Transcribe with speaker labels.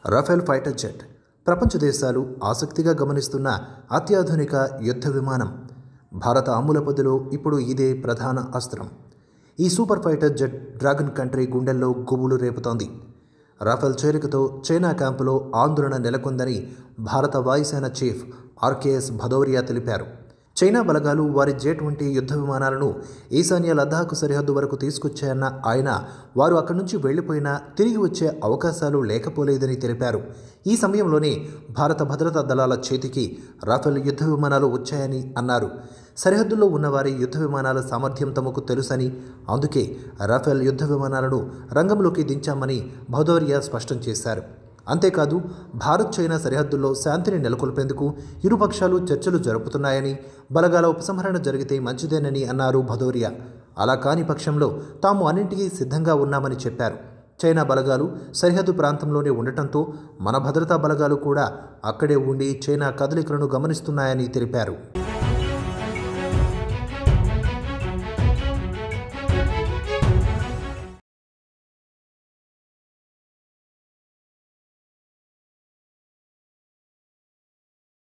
Speaker 1: Rafale fighter jet ప్రపంచ దేశాలు ఆసక్తిగా గమనిస్తున్న అత్యాధునిక యుద్ధ విమానం భారత అమ్ముల పొదిలో ఇప్పుడు ఇదే ప్రధాన అస్త్రం ఈ super fighter jet dragon country గుండెల్లో గుబులు రేపుతోంది రాఫెల్ చేరికతో చైనా క్యాంపులో ఆందోళన నెలకొందని భారత వాయుసేన చీఫ్ ఆర్కేఎస్ భదౌరియా తెలిపారు చైనా బలగాలు వారి జెట్ వంటి యుద్ధ విమానాలను ఈశాన్య లద్దాఖ్ సరిహద్దు వరకు తీసుకొచ్చాయన్న ఆయన వారు అక్కడి నుంచి వెళ్లిపోయినా తిరిగి వచ్చే అవకాశాలు లేకపోలేదని తెలిపారు ఈ సమయంలోనే భారత భద్రతా దళాల చేతికి రాఫెల్ యుద్ధ విమానాలు వచ్చాయని అన్నారు సరిహద్దుల్లో ఉన్నవారి యుద్ధ విమానాల సామర్థ్యం తమకు తెలుసని అందుకే రాఫెల్ యుద్ధ విమానాలను రంగంలోకి దించామని భదౌరియా స్పష్టం చేశారు అంతేకాదు భారత్ చైనా సరిహద్దుల్లో శాంతిని నెలకొల్పేందుకు ఇరుపక్షాలు చర్చలు జరుపుతున్నాయని బలగాల ఉపసంహరణ జరిగితే మంచిదేనని అన్నారు భదౌరియా అలా కాని పక్షంలో తాము అన్నింటికీ సిద్ధంగా ఉన్నామని చెప్పారు చైనా బలగాలు సరిహద్దు ప్రాంతంలోనే ఉండటంతో మన భద్రతా బలగాలు కూడా అక్కడే ఉండి చైనా కదలికలను గమనిస్తున్నాయని తెలిపారు